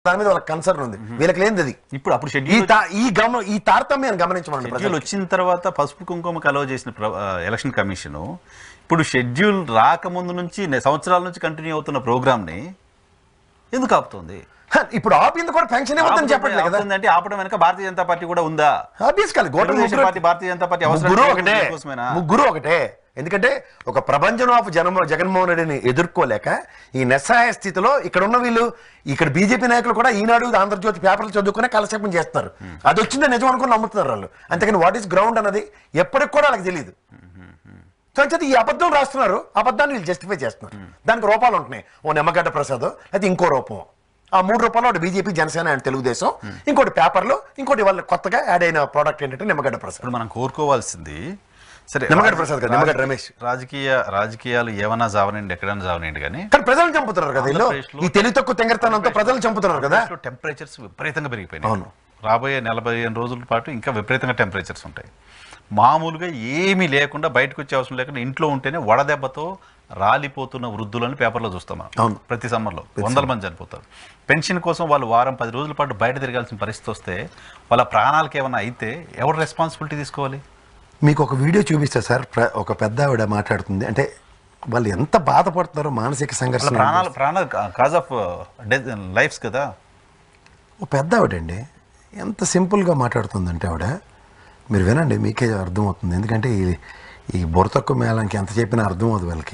దాని మీద వాళ్ళకి కన్సర్న్ ఉంది వీళ్ళకి లేనిది అది ఇప్పుడు అప్పుడు ఈ షెడ్యూల్ తా- ఈ గమ ఈ తారతమ్యాన్ని గమనించమని షెడ్యూల్ వచ్చిన తర్వాత పసుపు కుంకుమకు అలవ చేసిన ప్ర- ఆ, ఎలక్షన్ కమిషన్ ఇప్పుడు షెడ్యూల్ రాకముందు నుంచి నే- సంవత్సరాల నుంచి కంటిన్యూ అవుతున్న ప్రోగ్రామ్ని ఎందుకు ఆపుతుంది ఇప్పుడు ఆపింది కూడా పెన్షన్ ఇవ్వద్దని చెప్పట్లేదు కదా ఆపుతుంది అంటే ఆపడం వెనక భారతీయ జనతా పార్టీ కూడా ఉందా ఆబ్వియస్ కాదు గోటం తెలుగుదేశం ముగ్గురు పార్టీ భారతీయ జనతా పార్టీ అవసరం ముగ్గురు లేదు ఒకటే దీనికోసమేనా? ముగ్గురు ఒకటే ఎందుకంటే ఒక ప్రపంచం ఆఫ్ జనమ జగన్మోహన్ రెడ్డిని ఎదుర్కోలేక ఈ నిస్సహాయ స్థితిలో ఇక్కడ ఉన్న వీళ్ళు ఇక్కడ బీజేపీ నాయకులు కూడా ఈనాడు ఆంధ్రజ్యోతి పేపర్లు చదువుకునే కాలక్షేపం చేస్తున్నారు అది వచ్చిందే నిజం అనుకుని నమ్ముతున్నారు వాళ్ళు అంతేకాని వాట్ ఈస్ గ్రౌండ్ అన్నది ఎప్పటికి కూడా వాళ్ళకి తెలియదు సో అంచేత ఈ అబద్ధం రాస్తున్నారు అబద్ధాన్ని వీళ్ళు జస్టిఫై చేస్తున్నారు దానికి రూపాలు ఉంటున్నాయి ఓ నిమ్మగడ్డ ప్రసాద్ అయితే ఇంకో రూపం ఆ మూడు రూపాయలు ఒకటి బీజేపీ జనసేన అండ్ తెలుగుదేశం ఇంకోటి పేపర్లు ఇంకోటి వాళ్ళ కొత్తగా యాడ్ అయిన ప్రోడక్ట్ ఏంటంటే నిమ్మగడ్డ ప్రసాద్ ఇప్పుడు మనం కోరుకోవాల్సింది సరే నిమ్మగడ్డ ప్రసాద్ కాదు, నిమ్మగడ్డ రమేష్. రాజకీయ రాజకీయాలు ఏమన్నా జావనండి ఎక్కడైనా జావనండి కానీ కానీ ప్రజలను చంపుతున్నారు కదా వీళ్ళు ఆంధ్రప్రదేశ్లో- ఈ తెలివి తక్కువ తెంగరతనంతో ప్రజలు చంపుతున్నారు కదా టెంపరేచర్స్ విపరీతంగా పెరిగిపోయినాయి అవును. రాబోయే నలభై ఐదు రోజుల పాటు ఇంకా విపరీతంగా టెంపరేచర్స్ ఉంటాయి మామూలుగా ఏమీ లేకుండా బయటకు వచ్చే అవసరం లేకుండా ఇంట్లో ఉంటేనే వడదెబ్బతో రాలిపోతున్న వృద్ధులను పేపర్లో చూస్తాం మనం. అవును. ప్రతి సమ్మర్లో వందల మంది చనిపోతారు పెన్షన్ కోసం వాళ్ళు వారం పది రోజుల పాటు బయట తిరగాల్సిన పరిస్థితి వస్తే వాళ్ళ ప్రాణాలకు ఏమైనా అయితే ఎవరు రెస్పాన్సిబిలిటీ తీసుకోవాలి మీకు ఒక వీడియో చూపిస్తా సార్ ప్ర- ఒక పెద్ద ఆవిడ మాట్లాడుతుంది అంటే వాళ్ళు ఎంత బాధపడుతున్నారో మానసిక వాళ్ళ సంఘర్షణ ప్రాణాలు ప్రాణాలు కాజ్ ఆఫ్ లైఫ్స్ కదా ఓ పెద్ద ఆవిడండి ఎంత సింపుల్గా మాట్లాడుతుందంటే ఆవిడ మీరు వినండి మీకే అర్థమవుతుంది ఎందుకంటే ఈ ఈ బుర్ర తక్కువ మేళంకి ఎంత చెప్పినా అర్థం అవుతుంది వాళ్ళకి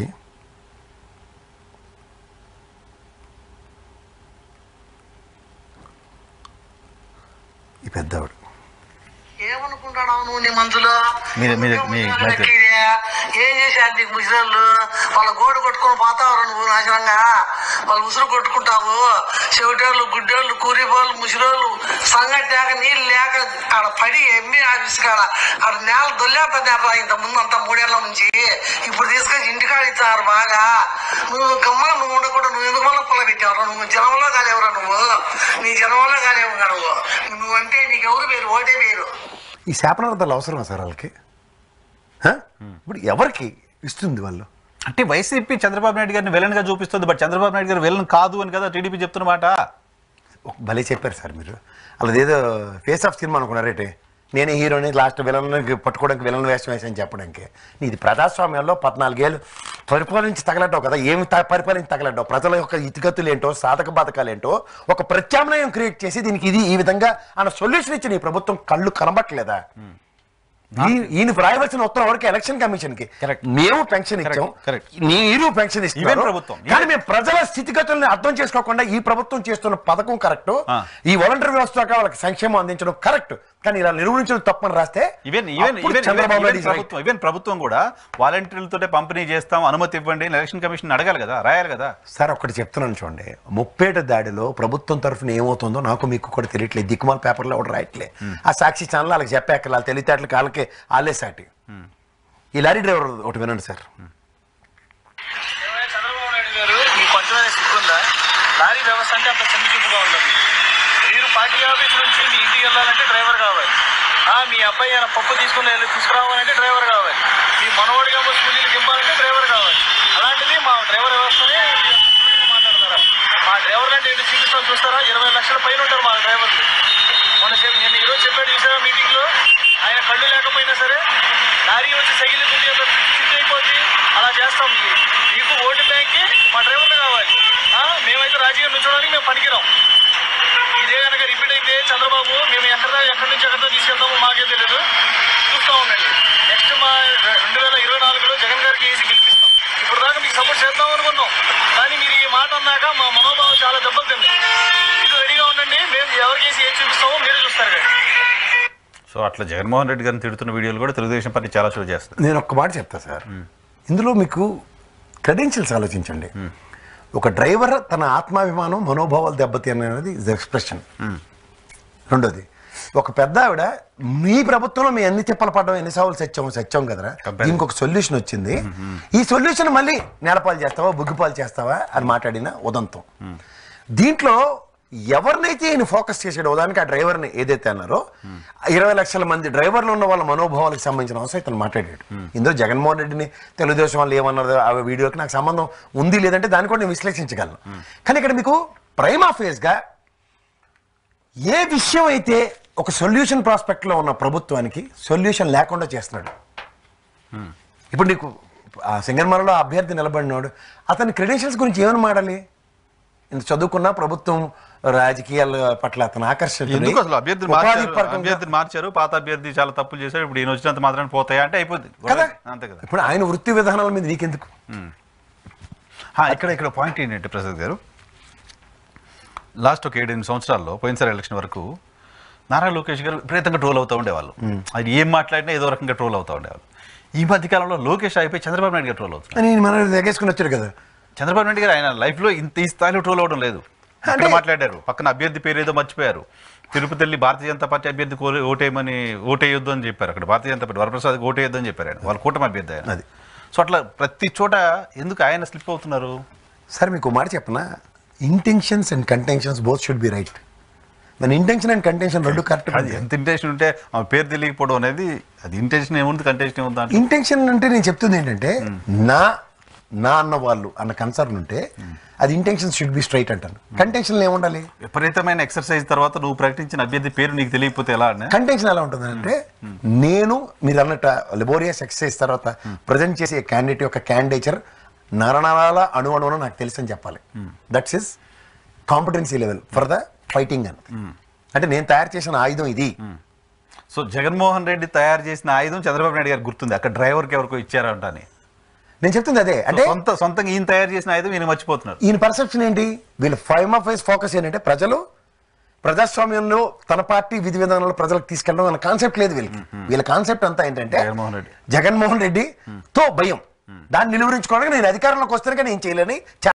ఈ పెద్ద ఆవిడ ఏమనుకుంటున్నావు నువ్వు నీ మనసులో మీరు- మీరు- మీ ముసలోళ్ళు మైక్ ఎక్కిదే. ఏం చేశారు నీకు ముసలోళ్ళు వాళ్ళ గోడు కొట్టుకొని పోతావు నువ్వు నాశనంగా వాళ్ళు ముసురు కొట్టుకుంటావు చెవిటోళ్ళు గుడ్డోళ్ళు కూరిపోళ్ళు ముసిరోళ్ళు సంగతి లేక నీళ్ళు లేక ఆడ పడి ఎంబీ ఆఫీస్ కాడ ఆడ నేల దొల్లేస్తా ఇంత ముందు అంతా మూడేళ్ల నుంచి ఇప్పుడు తీసుకొచ్చి ఇంటికాడ ఇచ్చారు బాగా నువ్వు గమ్మన నువ్వు ఉండకుండా నువ్వు ఎందుకు వల్ల పొల పెట్టావు నువ్వు జనంలో కాలేవురా నువ్వు నీ జనంలో కాలేవు నువ్వు నువ్వంటే నీకెవరు వేరు ఓటే వేరు ఈ శాపనార్థాలు అవసరమా సార్ వాళ్ళకి హ? ఇప్పుడు ఎవరికి ఇస్తుంది వాళ్ళు అంటే వైసీపీ చంద్రబాబు నాయుడు గారిని విలన్ గా చూపిస్తుంది బట్ చంద్రబాబు నాయుడు గారు విలన్ కాదు అని కదా టీడీపీ చెప్తున్నమాట ఒక- భలే చెప్పారు సార్ మీరు అలాదేదో ఫేస్ ఆఫ్ సినిమా అనుకున్నారేంటి నేనే హీరోని లాస్ట్ విలన్ పట్టుకోవడానికి విలన్ వేషం వేసాను చెప్పడానికి ఇది ప్రజాస్వామ్యంలో పద్నాలుగేళ్ళు పరిపాలించి తగలడ్డావు కదా ఏమి త- పరిపాలించి తగలడ్డావు ప్రజల యొక్క ఇతిగతులు ఏంటో సాధక బాధకాలు ఏంటో ఒక ప్రత్యామ్నాయం క్రియేట్ చేసి దీనికి ఇది ఈ విధంగా అన్న సొల్యూషన్ ఇచ్చిన ఈ ప్రభుత్వం కళ్ళు కనబట్టలేదా ఈ- ఈయన రాయవలసిన ఉత్తరం వరకు ఎలక్షన్ కమిషన్ కి Correct. మేము పెన్షన్ ఇచ్చాం correct. మీరు పెన్షన్ ఇస్తున్నారు Even ప్రభుత్వం. కానీ మేము ప్రజల స్థితిగతుల్ని అర్థం చేసుకోకుండా ఈ ప్రభుత్వం చేస్తున్న పథకం కరెక్ట్ ఆ. ఈ వాలంటీర్ వ్యవస్థ ద్వారా వాళ్ళకి సంక్షేమం అందించడం కరెక్ట్ కానీ ఇలా నిర్వహించడం తప్పని రాస్తే ఈవెన్ ఈవెన్ అప్పుడు even Chandrababu Naidu is right. ప్రభుత్వం ఈవెన్ ప్రభుత్వం కూడా వాలంటీర్లతోటే పంపిణీ చేస్తాం అనుమతి ఇవ్వండి అని ఎలక్షన్ కమిషన్ అడగాలి కదా రాయాలి కదా సార్ ఒకటి చెప్తున్నాను చూడండి ముప్పేట దాడిలో ప్రభుత్వం తరఫున ఏమవుతుందో నాకు మీకు కూడా తెలియట్లేదు దిక్కుమాల పేపర్లో ఒకటి రాయట్లే ఆ సాక్షి ఛానల్ వాళ్ళకి చెప్పాక వాళ్ళ తెలివితేటలు వాళ్ళకి ఆలే సాటి ఈ లారీ డ్రైవర్ ఒకటి వినండి సార్ ఏమైనా చంద్రబాబు నాయుడు గారు మీ కొంచెమైనా సిగ్గుందా లారీ వ్యవస్థ అంటే అంత చిన్న చూపుగా ఉన్నది మీరు పార్టీ ఆఫీస్ నుంచి మీ ఇంటికి వెళ్ళాలంటే డ్రైవర్ కావాలి ఆ, మీ అబ్బాయి ఏమైనా పప్పు తీసుకుని వెళ్ళి తీసుకురావాలంటే డ్రైవర్ కావాలి మీ మనవాడిగా స్కూలీకి దింపాలంటే డ్రైవర్ కావాలి అలాంటిది మా డ్రైవర్ వ్యవస్థనే మీరు అంత సులువుగా మాట్లాడతారా మా డ్రైవర్లు అంటే ఏంటి చూపిస్తాం చూస్తారా ఇరవై లక్షల పైన ఉంటారు మా డ్రైవర్లు మొన్న చెప్పి నేను ఈరోజు చెప్పాడు చూసారా మీటింగ్లో ఆయన కళ్ళు లేకపోయినా సరే లారీ వచ్చి సైకిల్ గుద్ది అంత చిట్ అయిపోద్ది అలా చేస్తాం మీకు ఓటు బ్యాంక్కి మా డ్రైవర్లు కావాలి ఆ, మేమైతే రాజకీయం నుంచోడానికి మేము పనికిరాం ఇదే కనుక రిపీట్ అయితే చంద్రబాబు మేము ఎక్కడ ఎక్కడి నుంచి ఎక్కడ తీసుకెళ్తామో మాకే తెలియదు చూస్తూ ఉండండి నెక్స్ట్ మా రెండు వేల ఇరవై నాలుగులో జగన్ గారికి వేసి గెలిపిస్తాం ఇప్పుడు దాకా మీకు సపోర్ట్ చేద్దాం అనుకున్నాం కానీ మీరు ఈ మాట అన్నాక మా మనోభావం చాలా దెబ్బలు తింది మీరు రెడీగా ఉండండి మేము ఎవరికి వేసి ఏం చూపిస్తామో మీరే చూస్తారు కానీ సో అట్లా జగన్మోహన్ రెడ్డి గారిని తిడుతున్న వీడియోలు కూడా తెలుగుదేశం పార్టీ చాలా షో చేస్తుంది నేను ఒక్క మాట చెప్తా సార్ ఇందులో మీకు క్రెడెన్షియల్స్ ఆలోచించండి ఒక డ్రైవర్ తన ఆత్మాభిమానం మనోభావాలు దెబ్బతి అనేది ఎక్స్ప్రెషన్ రెండోది ఒక పెద్ద ఆవిడ మీ ప్రభుత్వంలో మీ అన్ని తిప్పలు పడ్డం ఎన్ని సార్లు సత్యం సత్యం కదరా దీనికి ఒక సొల్యూషన్ వచ్చింది ఈ సొల్యూషన్ మళ్ళీ నేలపాలు చేస్తావా బుగ్గిపాలు చేస్తావా అని మాట్లాడిన ఉదంతం దీంట్లో ఎవరినైతే ఈయన ఫోకస్ చేసాడో ఉదాహరణకి ఆ డ్రైవర్ని ఏదైతే అన్నారో ఇరవై లక్షల మంది డ్రైవర్లు ఉన్న వాళ్ళ మనోభావాలకు సంబంధించిన అవసరం ఇతను మాట్లాడాడు ఇందులో జగన్మోహన్ రెడ్డిని తెలుగుదేశం వాళ్ళు ఏమన్నారు ఆ వీడియోకి నాకు సంబంధం ఉంది లేదంటే దాన్ని కూడా నేను విశ్లేషించగలను కానీ ఇక్కడ మీకు ప్రైమా ఫేస్గా ఏ విషయం అయితే ఒక సొల్యూషన్ ప్రాస్పెక్ట్లో ఉన్న ప్రభుత్వానికి సొల్యూషన్ లేకుండా చేస్తున్నాడు ఇప్పుడు నీకు ఆ సింగన్మలలో అభ్యర్థి నిలబడినాడు అతని క్రెడెన్షియల్స్ గురించి ఏమని మాడాలి ఇంత చదువుకున్న ప్రభుత్వం రాజకీయాల పట్ల అతను ఆకర్షితుడై ఎందుకు అసలు అభ్యర్థిని ఉపాధి మార్చారు పరంగా- అభ్యర్థిని మార్చారు పాత అభ్యర్థి చాలా తప్పులు చేశాడు ఇప్పుడు ఈయన వచ్చినంత మాత్రం పోతాయా అంటే అయిపోద్ది కదా అంతే కదా ఇప్పుడు ఆయన వృత్తి విధానాల మీద నీకెందుకు ఆ, ఇక్కడ ఇక్కడ పాయింట్ ఏంటంటే ప్రసాద్ గారు లాస్ట్ ఒక ఏడెనిమిది సంవత్సరాల్లో పోయినసారి ఎలక్షన్ వరకు నారా లోకేష్ గారు విపరీతంగా ట్రోల్ అవుతూ ఉండేవాళ్ళు అది ఏం మాట్లాడినా ఏదో రకంగా ట్రోల్ అవుతూ ఉండేవాళ్ళు ఈ మధ్య కాలంలో లోకేష్ అయిపోయి చంద్రబాబు నాయుడు గారు ట్రోల్ అవుతున్నారు అని మన తెగేసుకుని వచ్చాడు కదా చంద్రబాబు నాయుడు గారు ఆయన లైఫ్లో ఇంత ఈ స్థాయిలో ట్రోల్ అవ్వడం లేదు ఇక్కడ అంటే- మాట్లాడారు పక్కన అభ్యర్థి పేరు ఏదో మర్చిపోయారు తిరుపతి వెళ్ళి భారతీయ జనతా పార్టీ అభ్యర్థి కోరి ఓటేయమని ఓటేయొద్దు అని చెప్పారు అక్కడ భారతీయ జనతా పార్టీ వరప్రసాద్ ఓటేయొద్దు అని చెప్పారు ఆయన వాళ్ళ కూటమి అభ్యర్థి ఆయన అది. సో అట్లా ప్రతి చోట ఎందుకు ఆయన స్లిప్ అవుతున్నారు సార్ మీకు మాట చెప్పనా intentions and contentions both should be right దాని ఇంటెన్షన్ అండ్ కంటెన్షన్ రెండు కరెక్ట్ అది ఎంత ఇంటెన్షన్ ఉంటే ఆ పేరు తెలియకపోవడం అనేది అది ఇంటెన్షన్ ఏముంది కంటెన్షన్ ఏముంది దాంట్లో ఇంటెన్షన్ అంటే నేను చెప్తుంది ఏంటంటే నా నా అన్న వాళ్ళు అన్న కన్సర్న్ ఉంటే అది ఇంటెన్షన్ షుడ్ బి స్ట్రైట్ అంటాను కంటెన్షన్ ఏముండాలి విపరీతమైన ఎక్సర్సైజ్ తర్వాత నువ్వు ప్రకటించిన అభ్యర్థి పేరు నీకు తెలియకపోతే ఎలా అనే కంటెన్షన్ ఎలా ఉంటుంది అంటే నేను మీరు అన్నట్టు లెబోరియస్ ఎక్సర్సైజ్ తర్వాత ప్రజెంట్ చేసే క్యాండిడేట్ యొక్క క్యాండిడేచర్ నరనరాల అణు అణువున నాకు తెలుసు అని చెప్పాలి that's is competency level for the fighting అని అంటే నేను తయారు చేసిన ఆయుధం ఇది సో జగన్మోహన్ రెడ్డి తయారు చేసిన ఆయుధం చంద్రబాబు నాయుడు గారికి గుర్తుంది అక్కడ డ్రైవర్కి ఎవరికో ఇచ్చారంట అని నేను చెప్తుంది అదే అంటే అంటే సొంత సొంతంగా ఈయన తయారు చేసిన ఆయుధం ఈయన మర్చిపోతున్నారు ఈయన పర్సెప్షన్ ఏంటి వీళ్ళ ఫైవ్ ఆఫ్ వైస్ ఫోకస్ ఏంటంటే ప్రజలు ప్రజాస్వామ్యంలో తన పార్టీ విధి విధానాలు ప్రజలకు తీసుకెళ్ళడం అన్న కాన్సెప్ట్ లేదు వీళ్ళకి వీళ్ళ కాన్సెప్ట్ అంతా ఏంటంటే జగన్మోహన్ రెడ్డి జగన్మోహన్ రెడ్డి తో భయం దాన్ని నిలువరించుకోవడానికి నేను అధికారంలోకి వస్తేనే నేను చేయలేని